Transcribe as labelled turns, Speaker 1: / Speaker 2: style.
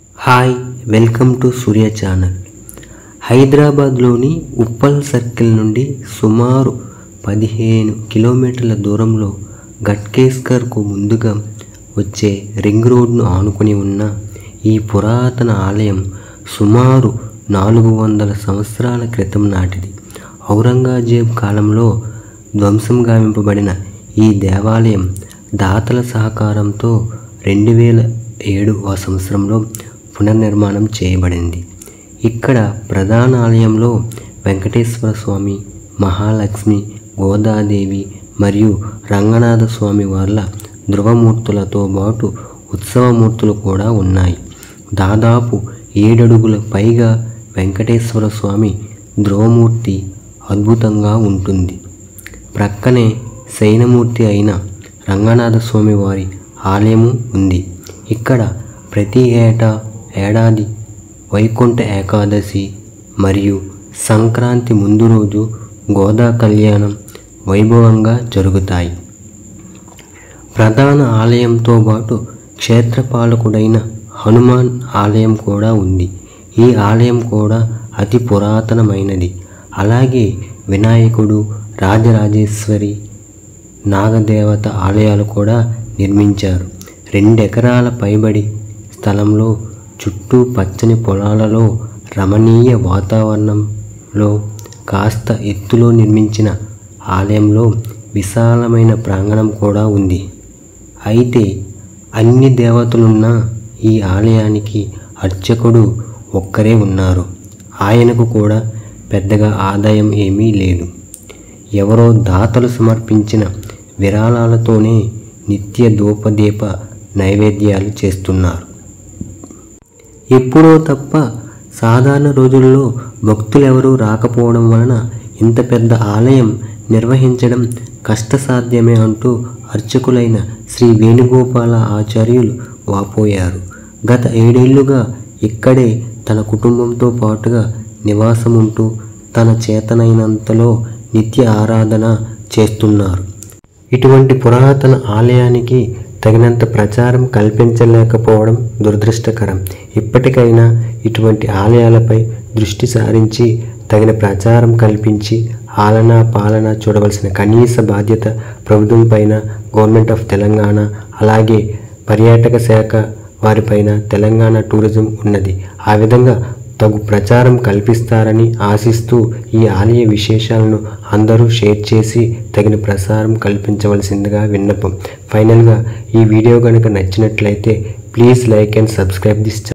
Speaker 1: hi welcome to Surya channel హైదరాబాద్లోని Uppal circle నుండి సుమారు పదిహేను కిలోమీటర్ల దూరంలో గట్కేస్కర్కు ముందుగా వచ్చే రింగ్ రోడ్ను ఆనుకుని ఉన్న ఈ పురాతన ఆలయం సుమారు నాలుగు వందల సంవత్సరాల క్రితం నాటిది ఔరంగజేబ్ కాలంలో ధ్వంసం గావింపబడిన ఈ దేవాలయం దాతల సహకారంతో రెండు వేల ఏడవ సంవత్సరంలో పునర్నిర్మాణం చేయబడింది ఇక్కడ ప్రధాన ఆలయంలో వెంకటేశ్వర స్వామి మహాలక్ష్మి గోదాదేవి మరియు రంగనాథ స్వామి వార్ల ధ్రువమూర్తులతో పాటు ఉత్సవమూర్తులు కూడా ఉన్నాయి దాదాపు ఏడడుగుల పైగా వెంకటేశ్వర స్వామి ధ్రువమూర్తి అద్భుతంగా ఉంటుంది ప్రక్కనే శయనమూర్తి అయిన రంగనాథ స్వామి వారి ఆలయము ఉంది ఇక్కడ ప్రతి ఏటా ఏడాది వైకుంఠ ఏకాదశి మరియు సంక్రాంతి ముందు రోజు గోదా కళ్యాణం వైభవంగా జరుగుతాయి ప్రధాన ఆలయంతో పాటు క్షేత్రపాలకుడైన హనుమాన్ ఆలయం కూడా ఉంది ఈ ఆలయం కూడా అతి పురాతనమైనది అలాగే వినాయకుడు రాజరాజేశ్వరి నాగదేవత ఆలయాలు కూడా నిర్మించారు రెండెకరాల పైబడి స్థలంలో చుట్టూ పచ్చని పొలాలలో రమణీయ వాతావరణంలో కాస్త ఎత్తులో నిర్మించిన ఆలయంలో విశాలమైన ప్రాంగణం కూడా ఉంది అయితే అన్ని దేవతలున్న ఈ ఆలయానికి అర్చకుడు ఒక్కరే ఉన్నారు ఆయనకు కూడా పెద్దగా ఆదాయం ఏమీ లేదు ఎవరో దాతలు సమర్పించిన విరాళాలతోనే నిత్య ధూపదీప నైవేద్యాలు చేస్తున్నారు ఎప్పుడో తప్ప సాధారణ రోజుల్లో భక్తులెవరూ రాకపోవడం వలన ఇంత పెద్ద ఆలయం నిర్వహించడం కష్టసాధ్యమే అంటూ అర్చకులైన శ్రీ వేణుగోపాల ఆచార్యులు వాపోయారు గత ఏడేళ్లుగా ఇక్కడే తన కుటుంబంతో పాటుగా నివాసముంటూ తన చేతనైనంతలో నిత్య ఆరాధన చేస్తున్నారు ఇటువంటి పురాతన ఆలయానికి తగినంత ప్రచారం కల్పించలేకపోవడం దురదృష్టకరం ఇప్పటికైనా ఇటువంటి ఆలయాలపై దృష్టి సారించి తగిన ప్రచారం కల్పించి ఆలన పాలన చూడవలసిన కనీస బాధ్యత ప్రభుత్వం పైన గవర్నమెంట్ ఆఫ్ తెలంగాణ అలాగే పర్యాటక శాఖ వారిపైన తెలంగాణ టూరిజం ఉన్నది ఆ విధంగా తగు ప్రచారం కల్పిస్తారని ఆశిస్తూ ఈ ఆలయ విశేషాలను అందరూ షేర్ చేసి తగిన ప్రసారం కల్పించవలసిందిగా విన్నపం ఫైనల్గా ఈ వీడియో కనుక నచ్చినట్లయితే please like and subscribe this